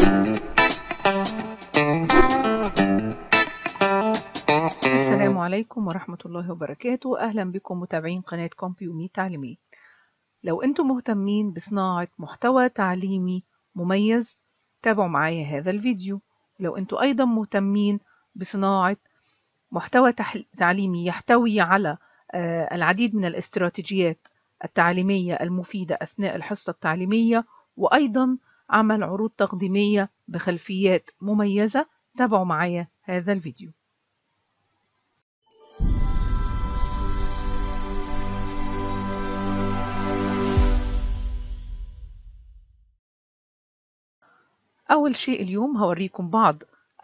السلام عليكم ورحمة الله وبركاته أهلا بكم متابعين قناة كومبيومي تعليمية لو أنتم مهتمين بصناعة محتوى تعليمي مميز تابعوا معايا هذا الفيديو لو أنتم أيضا مهتمين بصناعة محتوى تعليمي يحتوي على العديد من الاستراتيجيات التعليمية المفيدة أثناء الحصة التعليمية وأيضا عمل عروض تقديمية بخلفيات مميزة تابعوا معايا هذا الفيديو أول شيء اليوم هوريكم بعض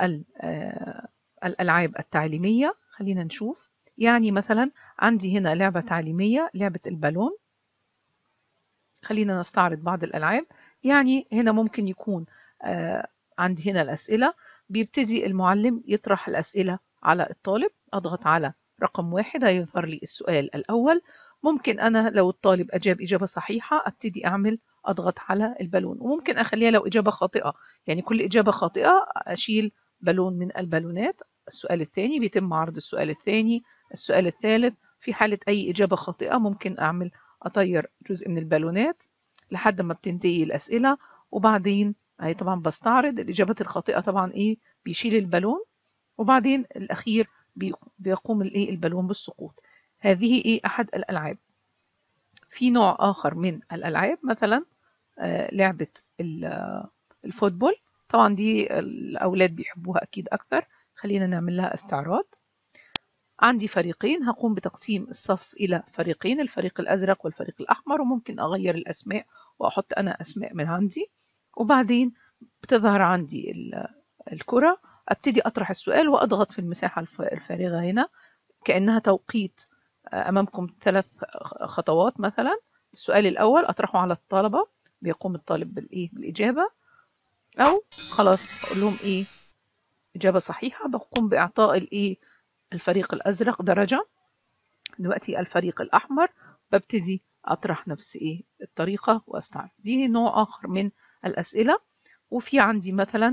الألعاب التعليمية خلينا نشوف يعني مثلا عندي هنا لعبة تعليمية لعبة البالون خلينا نستعرض بعض الألعاب يعني هنا ممكن يكون عندي هنا الأسئلة بيبتدي المعلم يطرح الأسئلة على الطالب أضغط على رقم واحد هيظهر لي السؤال الأول ممكن أنا لو الطالب أجاب إجابة صحيحة أبتدي أعمل أضغط على البالون وممكن أخليها لو إجابة خاطئة يعني كل إجابة خاطئة أشيل بالون من البالونات السؤال الثاني بيتم عرض السؤال الثاني السؤال الثالث في حالة أي إجابة خاطئة ممكن أعمل أطير جزء من البالونات لحد ما بتنتهي الأسئلة وبعدين هي طبعا بستعرض الإجابات الخاطئة طبعا إيه بيشيل البالون وبعدين الأخير بيقوم الإيه البالون بالسقوط هذه إيه أحد الألعاب في نوع آخر من الألعاب مثلا لعبة الفوتبول طبعا دي الأولاد بيحبوها أكيد أكثر خلينا نعمل لها استعراض عندي فريقين هقوم بتقسيم الصف إلى فريقين الفريق الأزرق والفريق الأحمر وممكن أغير الأسماء وأحط أنا أسماء من عندي وبعدين بتظهر عندي الكرة أبتدي أطرح السؤال وأضغط في المساحة الفارغة هنا كأنها توقيت أمامكم ثلاث خطوات مثلا السؤال الأول أطرحه على الطلبة بيقوم الطالب بالإيه بالإجابة أو خلاص أقول لهم إيه إجابة صحيحة بقوم بإعطاء الإيه الفريق الأزرق درجة دلوقتي الفريق الأحمر ببتدي أطرح نفس إيه الطريقة وأستعرض دي نوع آخر من الأسئلة وفي عندي مثلا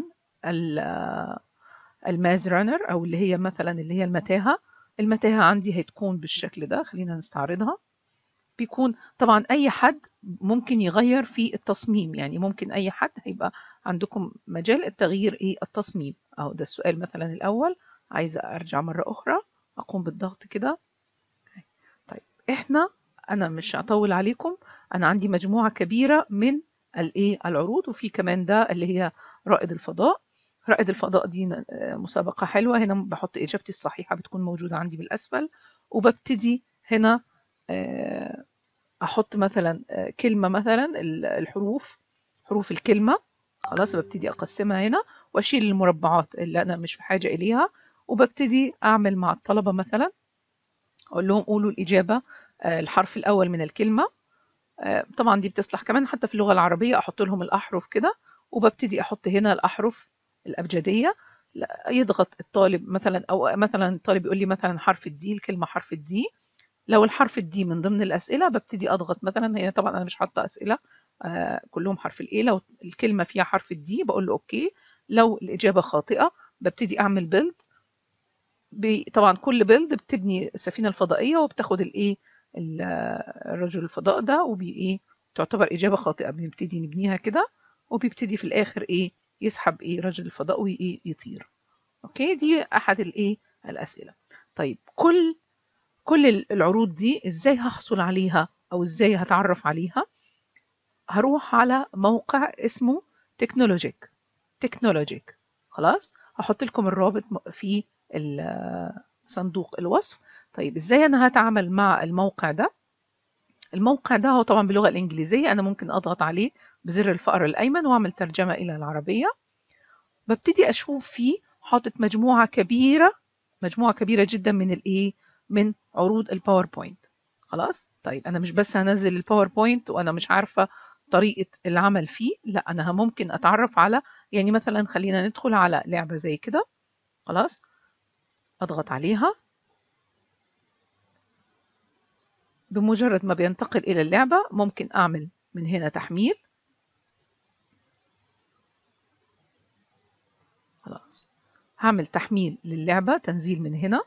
الماز رانر أو اللي هي مثلا اللي هي المتاهة المتاهة عندي هتكون بالشكل ده خلينا نستعرضها بيكون طبعا أي حد ممكن يغير في التصميم يعني ممكن أي حد هيبقى عندكم مجال التغيير إيه التصميم أهو ده السؤال مثلا الأول عايزة أرجع مرة أخرى أقوم بالضغط كده طيب إحنا أنا مش هطول عليكم أنا عندي مجموعة كبيرة من الإيه العروض وفي كمان ده اللي هي رائد الفضاء رائد الفضاء دي مسابقة حلوة هنا بحط إجابتي الصحيحة بتكون موجودة عندي بالأسفل وببتدي هنا أحط مثلا كلمة مثلا الحروف حروف الكلمة خلاص ببتدي أقسمها هنا وأشيل المربعات اللي أنا مش في حاجة إليها وببتدي أعمل مع الطلبة مثلا أقول لهم قولوا الإجابة الحرف الأول من الكلمة طبعا دي بتصلح كمان حتى في اللغة العربية أحط لهم الأحرف كده وببتدي أحط هنا الأحرف الأبجدية يضغط الطالب مثلا أو مثلا الطالب يقول لي مثلا حرف الدي الكلمة حرف الدي لو الحرف الدي من ضمن الأسئلة ببتدي أضغط مثلا هنا طبعا أنا مش حاطة أسئلة آه كلهم حرف الإيه لو الكلمة فيها حرف الدي بقول له أوكي لو الإجابة خاطئة ببتدي أعمل بيلد طبعا كل بيلد بتبني السفينة الفضائية وبتاخد الإيه الرجل الفضاء ده وبي إيه تعتبر إجابة خاطئة بنبتدي نبنيها كده وبيبتدي في الآخر إيه يسحب إيه رجل الفضاء وإيه يطير أوكي دي أحد الإيه الأسئلة طيب كل كل العروض دي ازاي هحصل عليها او ازاي هتعرف عليها هروح على موقع اسمه تكنولوجيك تكنولوجيك خلاص هحط لكم الرابط في صندوق الوصف طيب ازاي انا هتعامل مع الموقع ده الموقع ده هو طبعا باللغة الإنجليزية أنا ممكن أضغط عليه بزر الفأر الأيمن وأعمل ترجمة إلى العربية ببتدي أشوف فيه حاطط مجموعة كبيرة مجموعة كبيرة جدا من الإيه من عروض الباوربوينت خلاص طيب انا مش بس هنزل الباوربوينت وانا مش عارفه طريقه العمل فيه لا انا ممكن اتعرف على يعني مثلا خلينا ندخل على لعبه زي كده خلاص اضغط عليها بمجرد ما بينتقل الى اللعبه ممكن اعمل من هنا تحميل خلاص هعمل تحميل للعبة تنزيل من هنا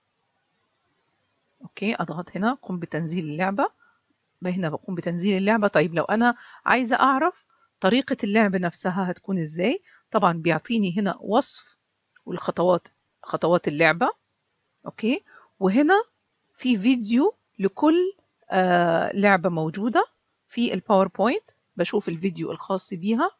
اوكي اضغط هنا قم بتنزيل اللعبة هنا بقوم بتنزيل اللعبة طيب لو انا عايزة اعرف طريقة اللعب نفسها هتكون ازاي طبعا بيعطيني هنا وصف والخطوات خطوات اللعبة اوكي وهنا في فيديو لكل آه لعبة موجودة في الباوربوينت بشوف الفيديو الخاص بيها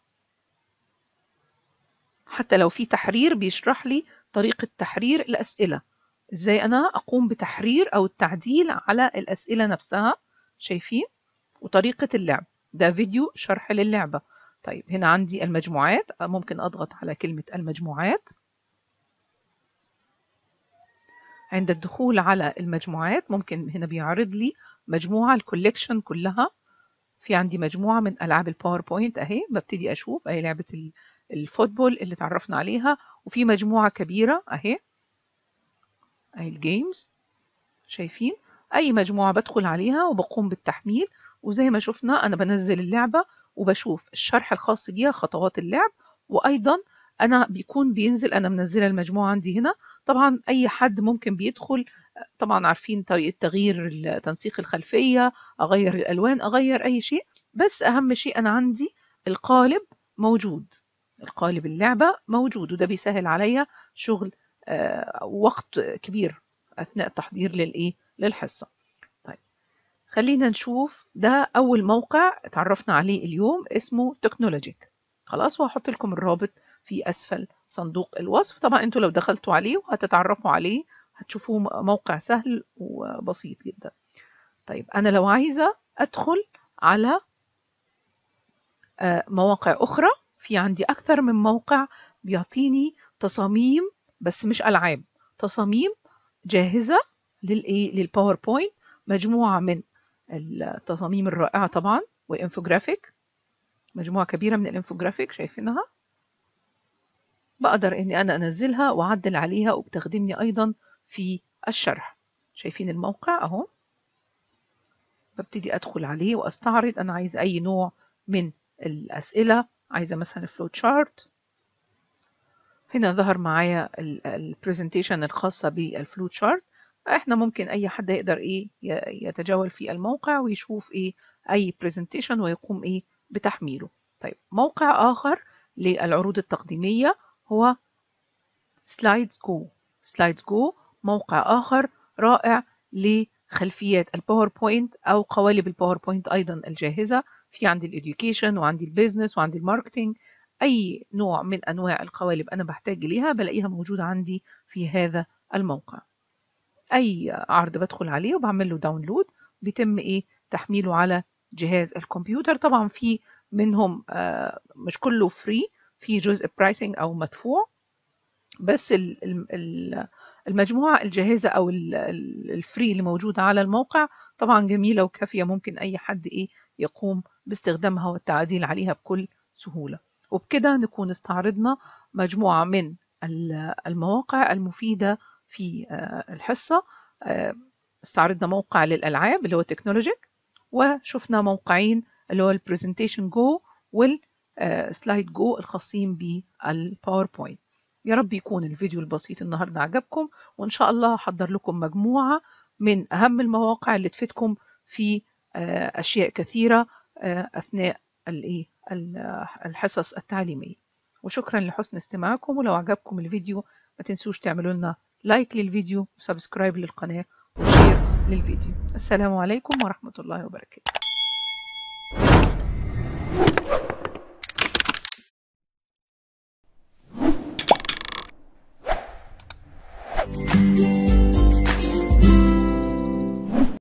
حتى لو في تحرير بيشرح لي طريقة تحرير الأسئلة ازاي انا اقوم بتحرير او التعديل على الأسئلة نفسها شايفين وطريقة اللعب ده فيديو شرح للعبة طيب هنا عندي المجموعات ممكن أضغط على كلمة المجموعات عند الدخول على المجموعات ممكن هنا بيعرض لي مجموعة الكوليكشن كلها في عندي مجموعة من ألعاب الباوربوينت أهي ببتدي أشوف أهي لعبة الفوتبول اللي تعرفنا عليها وفي مجموعة كبيرة أهي أهي الجيمز شايفين أي مجموعة بدخل عليها وبقوم بالتحميل وزي ما شفنا أنا بنزل اللعبة وبشوف الشرح الخاص بيها خطوات اللعب وأيضا أنا بيكون بينزل أنا منزلة المجموعة عندي هنا طبعا أي حد ممكن بيدخل طبعا عارفين طريقة تغيير تنسيق الخلفية أغير الألوان أغير أي شيء بس أهم شيء أنا عندي القالب موجود القالب اللعبة موجود وده بيسهل عليا شغل وقت كبير أثناء التحضير للإيه للحصة طيب خلينا نشوف ده أول موقع اتعرفنا عليه اليوم اسمه تكنولوجيك خلاص وهحط لكم الرابط في أسفل صندوق الوصف طبعا انتوا لو دخلتوا عليه وهتتعرفوا عليه هتشوفوه موقع سهل وبسيط جدا طيب أنا لو عايزة أدخل على مواقع أخرى في عندي أكثر من موقع بيعطيني تصاميم بس مش ألعاب تصاميم جاهزة للإيه للباوربوينت مجموعة من التصاميم الرائعة طبعا والإنفوجرافيك مجموعة كبيرة من الإنفوجرافيك شايفينها بقدر إني أنا أنزلها وأعدل عليها وبتخدمني أيضا في الشرح شايفين الموقع أهو ببتدي أدخل عليه وأستعرض أنا عايز أي نوع من الأسئلة عايزة مثلا فلو تشارت هنا ظهر معايا البرزنتيشن الخاصة بالفلو تشارت احنا ممكن اي حد يقدر ايه يتجول في الموقع ويشوف ايه اي برزنتيشن ويقوم ايه بتحميله طيب موقع اخر للعروض التقديمية هو سلايدز جو سلايدز جو موقع اخر رائع لخلفيات الباوربوينت او قوالب الباوربوينت ايضا الجاهزة في عندي الاديوكيشن وعندي البيزنس وعندي الماركتينج اي نوع من انواع القوالب انا بحتاج ليها بلاقيها موجودة عندي في هذا الموقع اي عرض بدخل عليه وبعمل له داونلود بيتم ايه تحميله على جهاز الكمبيوتر طبعا في منهم آه مش كله فري في جزء برايسنج او مدفوع بس المجموعة الجاهزة او الفري اللي موجودة على الموقع طبعا جميلة وكافية ممكن اي حد ايه يقوم باستخدامها والتعديل عليها بكل سهولة وبكده نكون استعرضنا مجموعة من المواقع المفيدة في الحصة استعرضنا موقع للألعاب اللي هو تكنولوجيك وشفنا موقعين اللي هو البرزنتيشن جو والسلايد جو الخاصين بالباوربوينت يا رب يكون الفيديو البسيط النهاردة عجبكم وإن شاء الله هحضر لكم مجموعة من أهم المواقع اللي تفيدكم في أشياء كثيرة أثناء الحصص التعليمية وشكرا لحسن استماعكم ولو عجبكم الفيديو ما تنسوش تعملوا لنا لايك للفيديو وسبسكرايب للقناة وشير للفيديو السلام عليكم ورحمة الله وبركاته